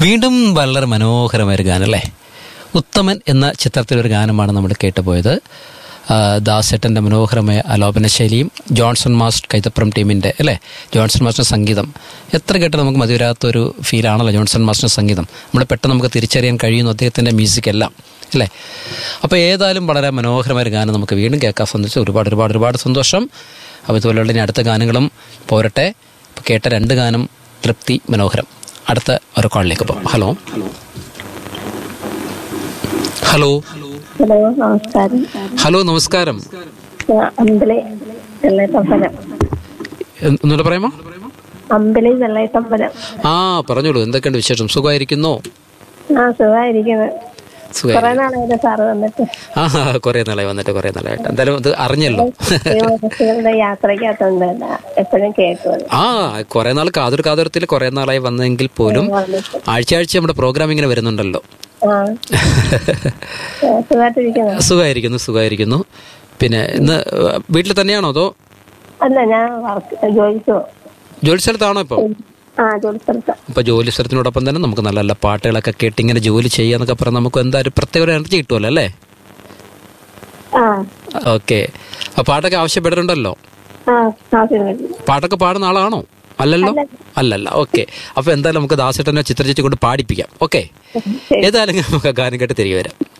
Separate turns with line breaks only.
വീണ്ടും വളരെ മനോഹരമായ ഒരു ഗാനം അല്ലേ ഉത്തമൻ എന്ന ചിത്രത്തിലൊരു ഗാനമാണ് നമ്മൾ കേട്ടുപോയത് ആ, ദാസേട്ടൻ്റെ മനോഹരമായ ആലോപന ശൈലിയും ജോൺസൺ മാസ്റ്റർ കൈതപ്പുറം ടീമിൻ്റെ അല്ലേ ജോൺസൺ മാസ്റ്റർ സംഗീതം എത്ര കേട്ട് നമുക്ക് മതിവരാത്തൊരു ഫീലാണല്ലോ ജോൺസൺ മാസ്റ്റർ സംഗീതം നമ്മൾ പെട്ടെന്ന് നമുക്ക് തിരിച്ചറിയാൻ കഴിയുന്നു അദ്ദേഹത്തിൻ്റെ മ്യൂസിക് എല്ലാം അല്ലേ അപ്പോൾ ഏതായാലും വളരെ മനോഹരമായ ഒരു ഗാനം നമുക്ക് വീണ്ടും കേൾക്കാൻ സന്തോഷം ഒരുപാട് ഒരുപാട് ഒരുപാട് സന്തോഷം അപ്പോൾ ഇതുപോലെയുള്ള ഇനി അടുത്ത ഗാനങ്ങളും പോരട്ടെ ഇപ്പോൾ കേട്ട രണ്ട് ഗാനം തൃപ്തി മനോഹരം അടുത്ത ഒരു കോളിലേക്ക് പോകാം ഹലോ ഹലോ
ഹലോ നമസ്കാരം
ഹലോ നമസ്കാരം
ഞാൻ അമ്പലി വെള്ളയത്തമ്പലം
എ- ഒന്നുകൂടെ പറയാമോ
അമ്പലി വെള്ളയത്തമ്പലം
ആ പറഞ്ഞോളൂ എന്തൊക്കെയുണ്ട് വിശേഷം സുഖമായിരിക്കുന്നോ
ആ സുഖമായിരിക്കുന്നു
സുഖമായി
കുറെ നാളായിട്ട് സാറ് വന്നിട്ട്
ആ കുറേ നാളായി വന്നിട്ട് കുറേ നാളായിട്ട് എന്തായാലും ഇത് അറിഞ്ഞല്ലോ
ഈ മനസ്സുകളുടെ യാത്രയ്ക്കകത്തുണ്ട് എപ്പോഴും കേൾക്കുന്നത്
ആ കുറേ നാൾ കാതൊരു കാതുരത്തിൽ കുറേ നാളായി വന്നെങ്കിൽ പോലും ആഴ്ച ആഴ്ച നമ്മുടെ പ്രോഗ്രാം ഇങ്ങനെ വരുന്നുണ്ടല്ലോ
ആ സുഖമായിട്ടിരിക്കുന്നു
സുഖമായിരിക്കുന്നു സുഖമായിരിക്കുന്നു പിന്നെ ഇന്ന് വീട്ടിൽ തന്നെയാണോ അതോ
അല്ല ഞാൻ വർക്ക് ജോലിക്ക് പോകും
ജോലി സ്ഥലത്താണോ ഇപ്പം
ആ ജോലി സ്ഥലത്ത്
അപ്പോൾ ജോലി സ്ഥലത്തിനോടൊപ്പം തന്നെ നമുക്ക് നല്ല നല്ല പാട്ടുകളൊക്കെ കേട്ട് ഇങ്ങനെ ജോലി ചെയ്യാന്നൊക്കെ പറഞ്ഞാൽ നമുക്ക് എന്താ ഒരു പ്രത്യേക ഒരു എനർജി കിട്ടുമല്ലോ അല്ലേ
ആ
ഓക്കെ ആ പാട്ടൊക്കെ ആവശ്യപ്പെട്ടിട്ടുണ്ടല്ലോ
ആ ആവശ്യം
പാട്ടൊക്കെ പാടുന്ന ആളാണോ അല്ലല്ലോ അല്ലല്ല ഓക്കെ അപ്പൊ എന്തായാലും നമുക്ക് ദാസേട്ടനെ ചിത്രചേച്ചി കൊണ്ട് പാടിപ്പിക്കാം ഓക്കെ ഏതായാലും നമുക്ക് ആ ഗാനം കേട്ട് തിരികെ വരാം